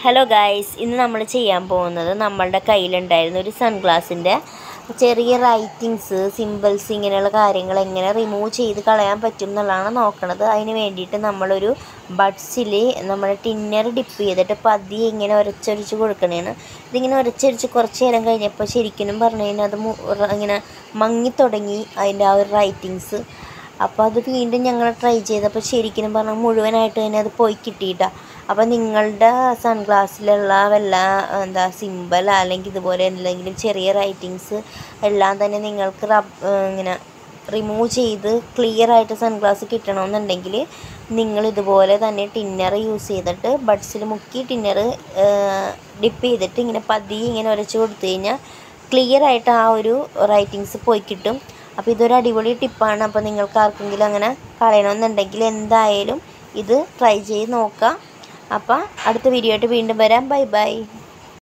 hello guys ഇന്ന് നമ്മൾ ചെയ്യാൻ പോകുന്നത് നമ്മളുടെ കയ്യിലുണ്ടായിരുന്ന ഒരു സൺഗ്ലാസിൻ്റെ ചെറിയ റൈറ്റിങ്സ് സിമ്പിൾസ് ഇങ്ങനെയുള്ള കാര്യങ്ങൾ എങ്ങനെ റിമൂവ് ചെയ്ത് കളയാൻ പറ്റും എന്നുള്ളതാണ് നോക്കണത് അതിന് വേണ്ടിയിട്ട് നമ്മളൊരു ബഡ്സിൽ നമ്മുടെ ടിന്നർ ഡിപ്പ് ചെയ്തിട്ട് പതിയെ ഇങ്ങനെ ഉരച്ചൊരിച്ച് കൊടുക്കണേണ് ഇതിങ്ങനെ ഉരച്ചൊരിച്ച് കുറച്ച് നേരം കഴിഞ്ഞപ്പോൾ ശരിക്കും പറഞ്ഞു കഴിഞ്ഞാൽ അത് മു- റ- ഇങ്ങനെ മങ്ങിത്തുടങ്ങി അതിൻ്റെ ആ ഒരു റൈറ്റിങ്സ് അപ്പോൾ അത് വീണ്ടും ഞങ്ങൾ ട്രൈ ചെയ്തപ്പോൾ ശരിക്കും പറഞ്ഞാൽ മുഴുവനായിട്ട് തന്നെ അത് പോയി കിട്ടിയിട്ടാ അപ്പോൾ നിങ്ങളുടെ സൺഗ്ലാസ്സിലുള്ള വല്ല എന്താ സിമ്പിൾ അല്ലെങ്കിൽ ഇതുപോലെ എന്തെങ്കിലും ചെറിയ റൈറ്റിങ്സ് എല്ലാം തന്നെ നിങ്ങൾക്ക് റബ് ഇങ്ങനെ റിമൂവ് ചെയ്ത് ക്ലിയർ ആയിട്ട് സൺഗ്ലാസ് കിട്ടണമെന്നുണ്ടെങ്കിൽ നിങ്ങൾ ഇതുപോലെ തന്നെ ടിന്നർ യൂസ് ചെയ്തിട്ട് ബഡ്സിൽ മുക്കി ടിന്നർ ഡിപ്പ് ചെയ്തിട്ട് ഇങ്ങനെ പതിയെ ഇങ്ങനെ ഉരച്ച് കൊടുത്തു കഴിഞ്ഞാൽ ക്ലിയർ ആയിട്ട് ആ ഒരു റൈറ്റിങ്സ് പോയി കിട്ടും അപ്പോൾ ഇതൊരു അടിപൊളി ടിപ്പാണ് അപ്പോൾ നിങ്ങൾക്ക് ആർക്കെങ്കിലും അങ്ങനെ കളയണമെന്നുണ്ടെങ്കിൽ എന്തായാലും ഇത് ട്രൈ ചെയ്ത് നോക്കാം അപ്പോൾ അടുത്ത വീഡിയോ ആയിട്ട് വീണ്ടും വരാം ബൈ ബൈ